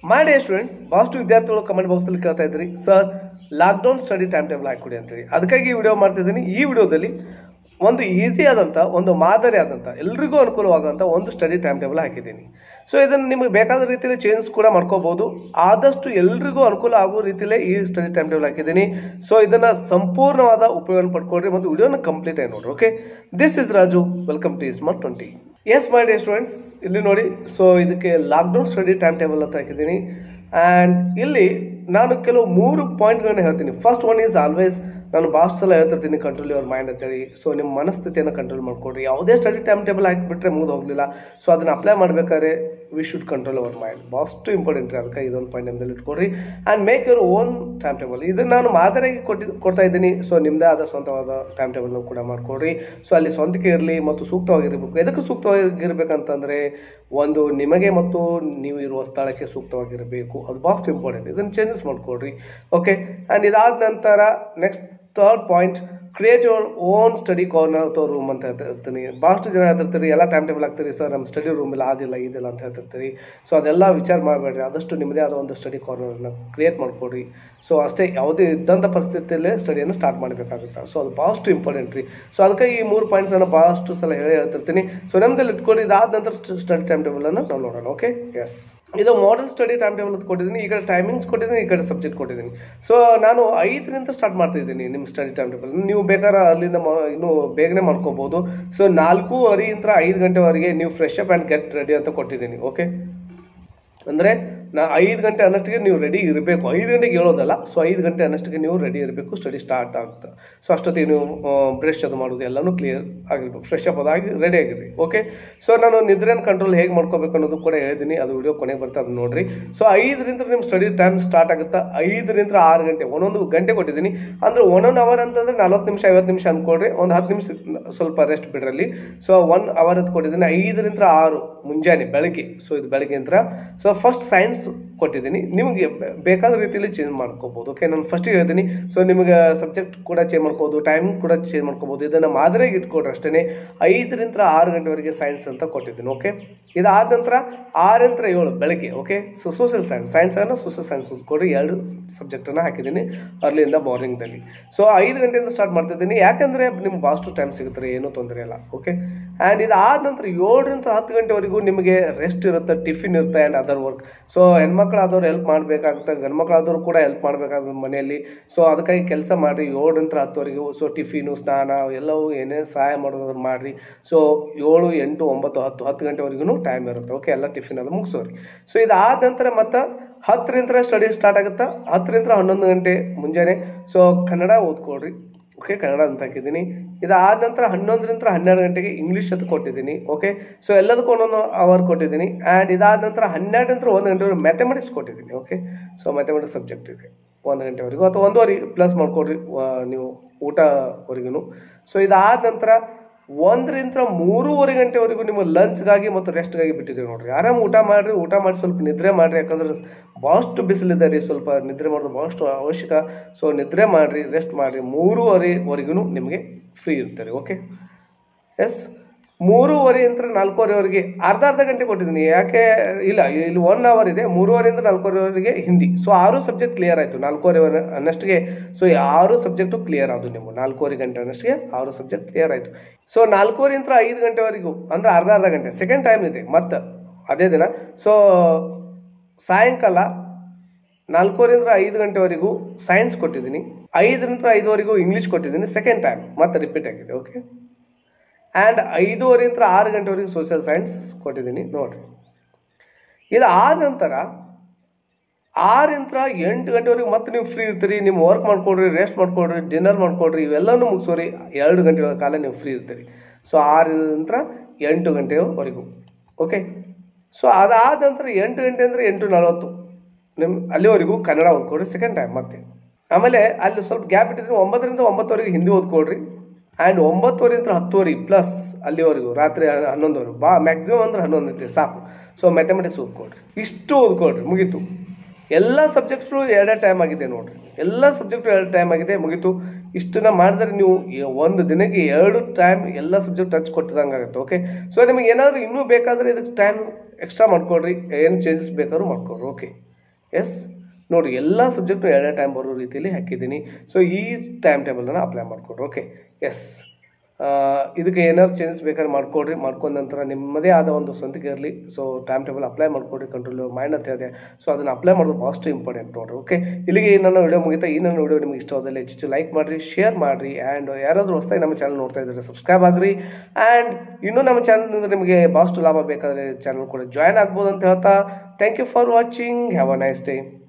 ಮಾಡಿ ಸ್ಟೂಡೆಂಟ್ಸ್ ಭಾಳಷ್ಟು ವಿದ್ಯಾರ್ಥಿಗಳು ಕಮೆಂಟ್ ಬಾಕ್ಸಲ್ಲಿ ಕೇಳ್ತಾ ಇದ್ರಿ sir lockdown study time table ಹಾಕಿಕೊಡಿ ಅಂತೇಳಿ ಅದಕ್ಕಾಗಿ ಈ ವಿಡಿಯೋ ಮಾಡ್ತಿದ್ದೀನಿ ಈ ವಿಡಿಯೋದಲ್ಲಿ ಒಂದು ಈಸಿ ಆದಂಥ ಒಂದು ಮಾದರಿ ಆದಂಥ ಎಲ್ರಿಗೂ ಅನುಕೂಲವಾಗುವಂಥ ಒಂದು ಸ್ಟಡಿ ಟೈಮ್ ಟೇಬಲ್ ಹಾಕಿದ್ದೀನಿ ಸೊ ಇದನ್ನು ನಿಮಗೆ ಬೇಕಾದ ರೀತಿಯಲ್ಲಿ ಚೇಂಜ್ ಕೂಡ ಮಾಡ್ಕೋಬಹುದು ಆದಷ್ಟು ಎಲ್ರಿಗೂ ಅನುಕೂಲ ಆಗೋ ರೀತಿಯಲ್ಲೇ ಈ ಸ್ಟಡಿ ಟೈಮ್ ಟೇಬಲ್ ಹಾಕಿದ್ದೀನಿ ಸೊ ಇದನ್ನು ಸಂಪೂರ್ಣವಾದ ಉಪಯೋಗ ಪಡ್ಕೊಡ್ರಿ ಮತ್ತು ವಿಡಿಯೋನ ಕಂಪ್ಲೀಟ್ ಆಗಿ ನೋಡ್ರಿ okay this is Raju welcome to smart twenty S my dear students ಇಲ್ಲಿ ನೋಡಿ ಸೊ ಇದಕ್ಕೆ ಲಾಕ್ಡೌನ್ ಸ್ಟಡಿ ಟೈಮ್ ಟೇಬಲ್ ಅಂತ ಹಾಕಿದ್ದೀನಿ ಆ್ಯಂಡ್ ಇಲ್ಲಿ ನಾನು ಕೆಲವು ಮೂರು ಪಾಯಿಂಟ್ಗಳನ್ನ ಹೇಳ್ತೀನಿ ಫಸ್ಟ್ ಒನ್ ಈಸ್ ಆಲ್ವೇಸ್ ನಾನು ಭಾಳಷ್ಟು ಸಲ ಹೇಳ್ತಿರ್ತೀನಿ ಕಂಟ್ರೋಲ್ ಯುವರ್ ಮೈಂಡ್ ಅಂತೇಳಿ ಸೊ ನಿಮ್ಮ ಮನಸ್ಥಿತಿಯನ್ನು ಕಂಟ್ರೋಲ್ ಮಾಡ್ಕೊಡ್ರಿ ಯಾವುದೇ ಸ್ಟಡಿ ಟೈಮ್ ಟೇಬಲ್ ಹಾಕಿಬಿಟ್ರೆ ಮುಗಿದು ಹೋಗಲಿಲ್ಲ ಸೊ ಅದನ್ನು ಅಪ್ಲೈ ಮಾಡಬೇಕಾದ್ರೆ we should control our mind ಭಾಳಷ್ಟು ಇಂಪಾರ್ಟೆಂಟ್ ರೀ ಅದಕ್ಕೆ ಇದೊಂದು ಪಾಯಿಂಟ್ ನಿಮ್ಮದಲ್ಲಿ ಇಟ್ಕೊಡ್ರಿ and make your own time table ಇದನ್ನು ನಾನು ಮಾದರಿಯಾಗಿ ಕೊಟ್ಟಿದ್ದು ಕೊಡ್ತಾ ಇದ್ದೀನಿ ಸೊ ನಿಮ್ಮದೇ ಆದ ಸ್ವಂತವಾದ ಟೈಮ್ ಟೇಬಲ್ನ ಕೂಡ ಮಾಡ್ಕೊಡ್ರಿ ಸೊ ಅಲ್ಲಿ ಸ್ವಂತಿಕೆ ಇರಲಿ ಮತ್ತು ಸೂಕ್ತವಾಗಿರಬೇಕು ಎದಕ್ಕೆ ಸೂಕ್ತವಾಗಿರ್ಬೇಕಂತಂದರೆ ಒಂದು ನಿಮಗೆ ಮತ್ತು ನೀವು ಇರುವ ಸ್ಥಳಕ್ಕೆ ಸೂಕ್ತವಾಗಿರಬೇಕು ಅದು ಭಾಳಷ್ಟು ಇಂಪಾರ್ಟೆಂಟ್ ಇದನ್ನು ಚೇಂಜಸ್ ಮಾಡ್ಕೊಡ್ರಿ ಓಕೆ ಆ್ಯಂಡ್ ಇದಾದ ನಂತರ next third point create your own study corner ಅಥವಾ ರೂಮ್ ಅಂತ ಹೇಳ್ತಿರ್ತೀನಿ ಭಾಳಷ್ಟು ಜನ ಹೇಳ್ತಿರ್ತೀರಿ ಎಲ್ಲ ಟೈಮ್ ಟೇಬಲ್ ಆಗ್ತೀರಿ ಸರ್ ನಮ್ಮ ಸ್ಟಡಿ ರೂಮ್ ಇಲ್ಲ ಅದಿಲ್ಲ ಇದಿಲ್ಲ ಅಂತ ಹೇಳ್ತಿರ್ತೀರಿ ಸೊ ಅದೆಲ್ಲ ವಿಚಾರ ಮಾಡಬೇಡ್ರಿ ಆದಷ್ಟು ನಿಮ್ಮದೇ ಆದ ಒಂದು ಸ್ಟಡಿ ಕಾರ್ನರ್ನ ಕ್ರಿಯೇಟ್ ಮಾಡ್ಕೊಡ್ರಿ ಸೊ ಅಷ್ಟೇ ಯಾವುದೇ ಇದ್ದಂಥ ಪರಿಸ್ಥಿತಿಯಲ್ಲೇ ಸ್ಟಡಿಯನ್ನು ಸ್ಟಾರ್ಟ್ ಮಾಡಬೇಕಾಗುತ್ತೆ ಸೊ ಅದು ಭಾಳಷ್ಟು ಇಂಪಾರ್ಟೆಂಟ್ ರೀ ಸೊ ಅದಕ್ಕೆ ಈ ಮೂರು ಪಾಯಿಂಟ್ಸನ್ನು ಭಾಳಷ್ಟು ಸಲ ಹೇಳಿ ಹೇಳ್ತಿರ್ತೀನಿ ಸೊ ನಮ್ಮದಲ್ಲಿ ಇಟ್ಕೊಂಡು ಇದಾದ ನಂತರ ಸ್ಟಡಿ ಟೈಮ್ ಟೇಬಲನ್ನು ನಾವು ನೋಡೋಣ ಓಕೆ ಎಸ್ ಇದು ಮಾಡಲ್ ಸ್ಟಡಿ ಟೈಮ್ ಟೇಬಲ್ ಅಂತ ಕೊಟ್ಟಿದ್ದೀನಿ ಈ ಕಡೆ ಟೈಮಿಂಗ್ಸ್ ಕೊಟ್ಟಿದ್ದೀನಿ ಈ ಕಡೆ ಸಬ್ಜೆಕ್ಟ್ ಕೊಟ್ಟಿದ್ದೀನಿ ಸೊ ನಾನು ಐದರಿಂದ ಸ್ಟಾರ್ಟ್ ಮಾಡ್ತಾ ಇದ್ದೀನಿ ನಿಮ್ಮ ಸ್ಟಡಿ ಟೈಮ್ ಟೇಬಲ್ ನೀವು ಬೇಕಾದ್ರೆ ಅಲ್ಲಿಂದ ಮ ಇನ್ನೂ ಬೇಗನೆ ಮಾಡ್ಕೋಬೋದು ಸೊ ನಾಲ್ಕೂವರೆಯಿಂದ ಐದು ಗಂಟೆವರೆಗೆ ನೀವು fresh up and get ready ಅಂತ ಕೊಟ್ಟಿದ್ದೀನಿ ಓಕೆ ಅಂದರೆ ನಾ ಐದು ಗಂಟೆ ಅನ್ನಷ್ಟಕ್ಕೆ ನೀವು ರೆಡಿ ಇರಬೇಕು ಐದು ಗಂಟೆಗೆ ಹೇಳೋದಲ್ಲ ಸೊ ಐದು ಗಂಟೆ ಅನ್ನಷ್ಟಕ್ಕೆ ನೀವು ರೆಡಿ ಇರಬೇಕು ಸ್ಟಡಿ ಸ್ಟಾರ್ಟ್ ಆಗುತ್ತೆ ಸೊ ಅಷ್ಟೊತ್ತಿಗೆ ನೀವು ಬ್ರಷ್ ಅದು ಮಾಡೋದು ಎಲ್ಲನೂ ಕ್ಲಿಯರ್ ಆಗಿರ್ಬೇಕು ಫ್ರೆಶ್ ಅಪ್ ಅದಾಗಿ ರೆಡಿ ಆಗಿರ್ರಿ ಓಕೆ ಸೊ ನಾನು ನಿದ್ರೆನ ಕಂಟ್ರೋಲ್ ಹೇಗೆ ಮಾಡ್ಕೋಬೇಕು ಅನ್ನೋದು ಕೂಡ ಹೇಳಿದ್ದೀನಿ ಅದು ವಿಡಿಯೋ ಕೊನೆಗೆ ಬರ್ತಾ ಅದು ನೋಡ್ರಿ ಸೊ ಐದರಿಂದ ನಿಮ್ಮ ಸ್ಟಡಿ ಟೈಮ್ ಸ್ಟಾರ್ಟ್ ಆಗುತ್ತೆ ಐದರಿಂದ ಆರು ಗಂಟೆ ಒಂದೊಂದು ಗಂಟೆ ಕೊಟ್ಟಿದ್ದೀನಿ ಅಂದರೆ ಒನ್ ಒನ್ ಅವರ್ ಅಂತಂದರೆ ನಲ್ವತ್ತು ನಿಮಿಷ ಐವತ್ತು ನಿಮಿಷ ಅನ್ಕೊಡ್ರಿ ಒಂದು ಹತ್ತು ನಿಮಿಷ ಸ್ವಲ್ಪ ರೆಸ್ಟ್ ಬಿಡ್ರಲ್ಲಿ ಸೊ ಒನ್ ಅವರ್ ಅಂತ ಕೊಟ್ಟಿದ್ದೀನಿ ಐದರಿಂದ ಆರು ಮುಂಜಾನೆ ಬೆಳಗ್ಗೆ ಸೊ ಇದು ಬೆಳಗ್ಗೆ ಅಂತ ಸೊ ಫಸ್ಟ್ ಸೈನ್ಸ್ ಕೊಟ್ಟಿದ್ದೀನಿ ನಿಮಗೆ ಬೇಕಾದ ರೀತಿಯಲ್ಲಿ ಚೇಂಜ್ ಮಾಡ್ಕೋಬೋದು ಓಕೆ ನಾನು ಫಸ್ಟಿಗೆ ಹೇಳ್ತೀನಿ ಸೊ ನಿಮಗೆ ಸಬ್ಜೆಕ್ಟ್ ಕೂಡ ಚೇಂಜ್ ಮಾಡ್ಕೋಬೋದು ಟೈಮ್ ಕೂಡ ಚೇಂಜ್ ಮಾಡ್ಕೋಬೋದು ಇದನ್ನು ಮಾದರಿಯಾಗಿ ಇಟ್ಕೊಡ್ರಿ ಅಷ್ಟೇ ಐದರಿಂದ ಆರು ಗಂಟೆವರೆಗೆ ಸೈನ್ಸ್ ಅಂತ ಕೊಟ್ಟಿದ್ದೀನಿ ಓಕೆ ಇದಾದ ನಂತರ ಆರರಿಂದ ಏಳು ಬೆಳಗ್ಗೆ ಓಕೆ ಸೊ ಸೋಷಿಯಲ್ ಸೈನ್ಸ್ ಸೈನ್ಸನ್ನು ಸೋಷಿಯಲ್ ಸೈನ್ಸ್ ಕೊಡ್ರಿ ಎರಡು ಸಬ್ಜೆಕ್ಟನ್ನು ಹಾಕಿದ್ದೀನಿ ಅರ್ಲಿಯಿಂದ ಮಾರ್ನಿಂಗ್ದಲ್ಲಿ ಸೊ ಐದು ಗಂಟೆಯಿಂದ ಸ್ಟಾರ್ಟ್ ಮಾಡ್ತಿದ್ದೀನಿ ಯಾಕಂದರೆ ನಿಮ್ಗೆ ಭಾಳಷ್ಟು ಟೈಮ್ ಸಿಗುತ್ತೆ ಏನೂ ತೊಂದರೆ ಇಲ್ಲ ಓಕೆ ಆ್ಯಂಡ್ ಇದಾದ ನಂತರ ಏಳರಿಂದ ಹತ್ತು ಗಂಟೆವರೆಗೂ ನಿಮಗೆ ರೆಸ್ಟ್ ಇರುತ್ತೆ ಟಿಫಿನ್ ಇರುತ್ತೆ ಆ್ಯಂಡ್ ಅದರ್ ವರ್ಕ್ ಸೊ ಹೆಣ್ಮಕ್ಳಾದವ್ರು ಹೆಲ್ಪ್ ಮಾಡಬೇಕಾಗುತ್ತೆ ಗಂಡ್ಮಕ್ಳಾದವ್ರು ಕೂಡ ಹೆಲ್ಪ್ ಮಾಡಬೇಕಾಗುತ್ತೆ ಮನೆಯಲ್ಲಿ ಸೊ ಅದಕ್ಕಾಗಿ ಕೆಲಸ ಮಾಡಿರಿ ಏಳರಿಂದ ಹತ್ತುವರೆಗೂ ಸೊ ಟಿಫಿನು ಸ್ನಾನ ಎಲ್ಲವೂ ಏನೇ ಸಹಾಯ ಮಾಡೋದನ್ನು ಮಾಡಿರಿ ಸೊ ಏಳು ಎಂಟು ಒಂಬತ್ತು ಹತ್ತು ಹತ್ತು ಗಂಟೆವರೆಗೂ ಟೈಮ್ ಇರುತ್ತೆ ಓಕೆ ಎಲ್ಲ ಟಿಫಿನ್ ಎಲ್ಲ ಮುಗಿಸೋರಿ ಸೊ ಇದಾದ ನಂತರ ಮತ್ತು ಹತ್ತರಿಂದ ಸ್ಟಡಿ ಸ್ಟಾರ್ಟ್ ಆಗುತ್ತೆ ಹತ್ತರಿಂದ ಹನ್ನೊಂದು ಗಂಟೆ ಮುಂಜಾನೆ ಸೊ ಕನ್ನಡ ಓದ್ಕೊಳ್ರಿ ಓಕೆ ಕನ್ನಡ ಅಂತ ಹಾಕಿದ್ದೀನಿ ಇದಾದ ನಂತರ ಹನ್ನೊಂದರಿಂದ ಹನ್ನೆರಡು ಗಂಟೆಗೆ ಇಂಗ್ಲೀಷ್ ಅಂತ ಕೊಟ್ಟಿದ್ದೀನಿ ಓಕೆ ಸೊ ಎಲ್ಲದಕ್ಕೂ ಒಂದೊಂದು ಅವರ್ ಕೊಟ್ಟಿದ್ದೀನಿ ಆ್ಯಂಡ್ ಇದಾದ ನಂತರ ಹನ್ನೆರಡರಿಂದ ಒಂದು ಗಂಟೆವರೆಗೆ ಮ್ಯಾಥಮೆಟಿಕ್ಸ್ ಕೊಟ್ಟಿದ್ದೀನಿ ಓಕೆ ಸೊ ಮ್ಯಾಥಮೆಟಿಕ್ಸ್ ಸಬ್ಜೆಕ್ಟ್ ಇದೆ ಒಂದು ಗಂಟೆವರೆಗೂ ಅಥವಾ ಒಂದುವರೆ ಪ್ಲಸ್ ಮಾಡ್ಕೊಡ್ರಿ ನೀವು ಊಟವರೆಗೂ ಸೊ ಇದಾದ ನಂತರ ಒಂದರಿಂದ ಮೂರುವರೆ ಗಂಟೆವರೆಗೂ ನಿಮ್ಮ ಲಂಚ್ಗಾಗಿ ಮತ್ತು ರೆಸ್ಟ್ಗಾಗಿ ಬಿಟ್ಟಿದ್ದೀವಿ ನೋಡ್ರಿ ಆರಾಮ್ ಊಟ ಮಾಡಿರಿ ಊಟ ಮಾಡಿ ಸ್ವಲ್ಪ ನಿದ್ರೆ ಮಾಡಿರಿ ಯಾಕಂದ್ರೆ ಭಾಳಷ್ಟು ಬಿಸಿಲಿದೆ ರೀ ಸ್ವಲ್ಪ ನಿದ್ರೆ ಮಾಡೋದು ಭಾಳಷ್ಟು ಅವಶ್ಯಕ ಸೊ ನಿದ್ರೆ ಮಾಡಿರಿ ರೆಸ್ಟ್ ಮಾಡಿರಿ ಮೂರುವರೆವರೆಗೂ ನಿಮಗೆ ಫ್ರೀ ಇರ್ತಾರೆ ಓಕೆ ಎಸ್ ಮೂರುವರೆಯಿಂದ ನಾಲ್ಕೂವರೆವರೆಗೆ ಅರ್ಧ ಅರ್ಧ ಗಂಟೆ ಕೊಟ್ಟಿದ್ದೀನಿ ಯಾಕೆ ಇಲ್ಲ ಇಲ್ಲಿ ಒನ್ ಅವರ್ ಇದೆ ಮೂರುವರೆಯಿಂದ ನಾಲ್ಕೂವರೆವರೆಗೆ ಹಿಂದಿ ಸೊ ಆರು ಸಬ್ಜೆಕ್ಟ್ ಕ್ಲಿಯರ್ ಆಯಿತು ನಾಲ್ಕೂವರೆ ಅನ್ನಷ್ಟಿಗೆ ಸೊ ಆರು ಸಬ್ಜೆಕ್ಟು ಕ್ಲಿಯರ್ ಆದವು ನೀವು ನಾಲ್ಕೂವರೆ ಗಂಟೆ ಅನ್ನಷ್ಟಿಗೆ ಆರು ಸಬ್ಜೆಕ್ಟ್ ಕ್ಲಿಯರ್ ಆಯಿತು ಸೊ ನಾಲ್ಕೂವರೆಯಿಂದ ಐದು ಗಂಟೆವರೆಗೂ ಅಂದರೆ ಅರ್ಧ ಅರ್ಧ ಗಂಟೆ ಸೆಕೆಂಡ್ ಟೈಮ್ ಇದೆ ಮತ್ತೆ ಅದೇ ದಿನ ಸೊ ಸಾಯಂಕಾಲ ನಾಲ್ಕೂವರೆಯಿಂದ ಐದು ಗಂಟೆವರೆಗೂ ಸೈನ್ಸ್ ಕೊಟ್ಟಿದ್ದೀನಿ ಐದರಿಂದ ಐದುವರೆಗೂ ಇಂಗ್ಲೀಷ್ ಕೊಟ್ಟಿದ್ದೀನಿ ಸೆಕೆಂಡ್ ಟೈಮ್ ಮತ್ತೆ ರಿಪೀಟ್ ಆಗಿದೆ ಓಕೆ ಆ್ಯಂಡ್ ಐದೂವರೆಯಿಂದ ಆರು ಗಂಟೆವರೆಗೆ ಸೋಷಿಯಲ್ ಸೈನ್ಸ್ ಕೊಟ್ಟಿದ್ದೀನಿ ನೋಡಿರಿ ಇದು ಆದ ನಂತರ ಆರಿಂದ ಎಂಟು ಗಂಟೆವರೆಗೆ ಮತ್ತೆ ನೀವು ಫ್ರೀ ಇರ್ತೀರಿ ನಿಮ್ಮ ವರ್ಕ್ ಮಾಡ್ಕೊಡ್ರಿ ರೆಸ್ಟ್ ಮಾಡ್ಕೊಡ್ರಿ ಡಿನ್ನರ್ ಮಾಡ್ಕೊಡ್ರಿ ಇವೆಲ್ಲನೂ ಮುಗಿಸೋರಿ ಎರಡು ಗಂಟೆಗಳ ಕಾಲ ನೀವು ಫ್ರೀ ಇರ್ತೀರಿ ಸೊ ಆರರಿಂದ ಎಂಟು ಗಂಟೆವರೆಗೂ ಓಕೆ ಸೊ ಅದಾದ ನಂತರ ಎಂಟು ಗಂಟೆ ಅಂದರೆ ಎಂಟು ನಲವತ್ತು ನಿಮ್ಮ ಅಲ್ಲಿವರೆಗೂ ಕನ್ನಡ ಓದ್ಕೊಡ್ರಿ ಸೆಕೆಂಡ್ ಟೈಮ್ ಮತ್ತೆ ಆಮೇಲೆ ಅಲ್ಲಿ ಸ್ವಲ್ಪ ಗ್ಯಾಪ್ ಇಟ್ಟಿದ್ರೆ ಒಂಬತ್ತರಿಂದ ಒಂಬತ್ತುವರೆಗೆ ಹಿಂದಿ ಓದ್ಕೊಡ್ರಿ ಆ್ಯಂಡ್ ಒಂಬತ್ತುವರೆಯಿಂದ ಹತ್ತುವರೆ ಪ್ಲಸ್ ಅಲ್ಲಿವರೆಗೂ ರಾತ್ರಿ ಹನ್ನೊಂದುವರೆಗೂ ಬಾ ಮ್ಯಾಕ್ಸಿಮಮ್ ಅಂದ್ರೆ ಹನ್ನೊಂದು ಗಂಟೆ ಸಾಕು ಸೊ ಮ್ಯಾಥಮೆಟಿಕ್ಸ್ ಓದ್ಕೊಡ್ರಿ ಇಷ್ಟು ಓದ್ಕೊಡ್ರಿ ಮುಗೀತು ಎಲ್ಲ ಸಬ್ಜೆಕ್ಟ್ಸು ಎರಡೇ ಟೈಮ್ ಆಗಿದೆ ನೋಡ್ರಿ ಎಲ್ಲ ಸಬ್ಜೆಕ್ಟು ಎರಡು ಟೈಮ್ ಆಗಿದೆ ಮುಗೀತು ಇಷ್ಟನ್ನ ಮಾಡಿದ್ರೆ ನೀವು ಎ- ಒಂದು ದಿನಕ್ಕೆ ಎರಡು ಟೈಮ್ ಎಲ್ಲ ಸಬ್ಜೆಕ್ಟ್ ಟಚ್ ಕೊಟ್ಟಿದಂಗೆ ಆಗುತ್ತೆ ಓಕೆ ಸೊ ನಿಮಗೆ ಏನಾದರೂ ಇನ್ನೂ ಬೇಕಾದರೆ ಇದಕ್ಕೆ ಟೈಮ್ ಎಕ್ಸ್ಟ್ರಾ ಮಾಡ್ಕೊಡ್ರಿ ಏನು ಚೇಂಜಸ್ ಬೇಕಾದ್ರೂ ಮಾಡ್ಕೊಡ್ರಿ ಓಕೆ ಎಸ್ ನೋಡಿ ಎಲ್ಲ ಸಬ್ಜೆಕ್ಟು ಎರಡೇ ಟೈಮ್ ಬರೋ ರೀತಿಯಲ್ಲಿ ಹಾಕಿದ್ದೀನಿ ಸೊ ಈ ಟೈಮ್ ಟೇಬಲನ್ನು ಅಪ್ಲೈ ಮಾಡಿಕೊಡ್ರಿ ಓಕೆ ಎಸ್ ಇದಕ್ಕೆ ಏನಾದ್ರು ಚೇಂಜಸ್ ಬೇಕಾದ್ರೆ ಮಾಡ್ಕೊಡ್ರಿ ಮಾಡ್ಕೊಂಡ ನಂತರ ನಿಮ್ಮದೇ ಆದ ಒಂದು ಸ್ವಂತಿಕೆ ಇರಲಿ ಸೊ ಟೈಮ್ ಟೇಬಲ್ ಅಪ್ಲೈ ಮಾಡ್ಕೊಡ್ರಿ ಕಂಟ್ರೋಲ್ ಮೈಂಡ್ ಅಂತ ಹೇಳಿದೆ ಸೊ ಅದನ್ನು ಅಪ್ಲೈ ಮಾಡೋದು ಭಾಳಷ್ಟು ಇಂಪಾರ್ಟೆಂಟ್ ನೋಡ್ರಿ ಓಕೆ ಇಲ್ಲಿಗೆ ಈ ನನ್ನ ವಿಡಿಯೋ ಮುಗಿತಾ ಈ ನನ್ನ ವಿಡಿಯೋ ನಿಮಗೆ ಇಷ್ಟವಾದಲ್ಲಿ ಹೆಚ್ಚು ಹೆಚ್ಚು ಲೈಕ್ ಮಾಡಿರಿ ಶೇರ್ ಮಾಡಿರಿ ಆ್ಯಂಡ್ ಯಾರಾದರೂ ಹೊಸದಾಗಿ ನಮ್ಮ ಚಾನಲ್ ನೋಡ್ತಾ ಇದ್ದಾರೆ ಸಬ್ಸ್ಕ್ರೈಬ್ ಆಗಿರಿ ಆ್ಯಂಡ್ ಇನ್ನೂ ನಮ್ಮ ಚಾನಲ್ನಿಂದ ನಿಮಗೆ ಭಾಳಷ್ಟು ಲಾಭ ಬೇಕಾದರೆ ಚಾನಲ್ ಕೂಡ ಜಾಯ್ನ್ ಆಗ್ಬೋದು ಅಂತ ಹೇಳ್ತಾ thank you for watching have a nice day